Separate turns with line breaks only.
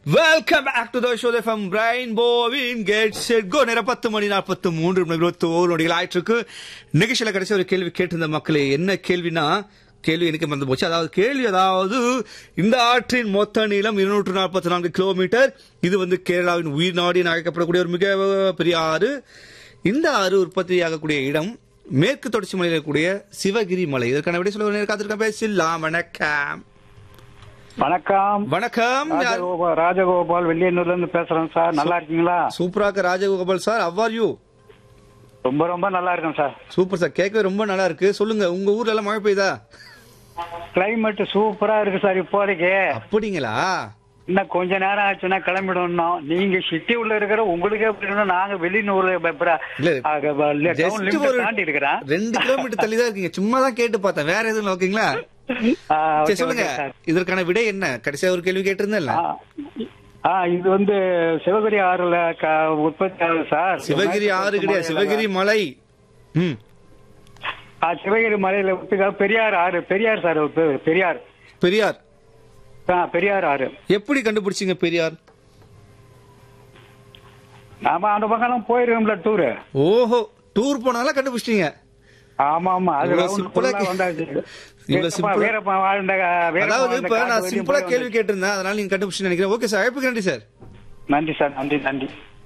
Welcome back to the show from brain போவின் get set go நேரம் பத்து மணி நாற்பத்து மூன்று மணி இருபத்தி ஓரு நொடிகள் ஆயிட்டு இருக்கு நிகழ்ச்சியில கடைசி ஒரு கேள்வி கேட்டிருந்த மக்களே என்ன கேள்வினா கேள்வி எனக்கு மறந்து போச்சு அதாவது கேள்வி அதாவது இந்த ஆற்றின் மொத்த நீளம் இருநூற்று நாற்பத்தி நான்கு கிலோமீட்டர் இது வந்து கேரளாவின் உயிர் நாடி என அழைக்கப்படக்கூடிய ஒரு மிக பெரிய ஆறு இந்த ஆறு உற்பத்தியாகக்கூடிய இடம் மேற்கு தொடர்ச்சி மலையில் இருக்கக்கூடிய சிவகிரி மலை இதற்கான விட சொல்ல காத்திருக்கேன் பேசலாம் வணக்கம்
வணக்கம்
வணக்கம் யார்?
ராஜகோபால் ராஜகோபால் வெள்ளியனூர்ல இருந்து பேசுறேன் சார் நல்லா இருக்கீங்களா
சூப்பராக ராஜகோபால் சார் அவ்வார் யூ
ரொம்ப ரொம்ப நல்லா இருக்கேன் சார்
சூப்பர் சார் கேட்கவே ரொம்ப நல்லா இருக்கு சொல்லுங்க உங்க ஊர்ல எல்லாம் மழை பெய்யுதா
கிளைமேட் சூப்பரா இருக்கு சார் இப்போதைக்கு
அப்படிங்களா
இன்னும் கொஞ்ச நேரம் ஆச்சுன்னா கிளம்பிடணும் நீங்க சிட்டி உள்ள இருக்கிற உங்களுக்கே அப்படின்னா நாங்க வெளிநூர்ல
இல்ல ஜஸ்ட் ஒரு
தாண்டி இருக்கிறேன்
ரெண்டு கிலோமீட்டர் தள்ளி தான் இருக்கீங்க சும்மா தான் கேட்டு பார்த்தேன் வேற எதுவும் ஓகேங்களா
ஆ, okay,
சரி சொல்லுங்க
okay, சார்.
இதற்கான விடை என்ன கடைசியா ஒரு கேள்வி கேட்டிருந்தேன்ல
ஆ, ஆ இது வந்து சிவகிரி ஆறுல க- உற்பத்தி ஆகுது சார்
சிவகிரி ஆறு கிடையாது சிவகிரி மலை ம்
ஆ, சிவகிரி மலையில உற்பத்தி ஆகுது. பெரியார் ஆறு பெரியார் சார் ஒரு பேரு, பெரியார்
பெரியார்
ஆ, பெரியார் ஆறு
எப்படி கண்டுபிடிச்சீங்க பெரியார்
நாம அந்த பக்கம் போயிருக்கோம்ல டூரு
ஓஹோ டூர் போனாலும் கண்டுபிடிச்சிட்டீங்க
ஆமா ஆமா அது
இவ்வளவு
round
simple ஆ
full ஆ
கே-
வந்தாச்சு.
இவ்வளவு
வீரப்பா-
simple ஆ-
வீரப்பா வாழ்ந்த வீரப்பா
அதாவது
வாழ்ந்த
இப்ப
காட்டு
நான்
வரையும்
சிம்பிளா
போய்
கேள்வி
வந்தாச்சு.
கேட்டிருந்தேன் அதனால நீங்க கண்டுபிடிச்சு நினைக்கிறேன் ஓகே சார் அழைப்புக்கு நன்றி சார்
நன்றி சார் நன்றி நன்றி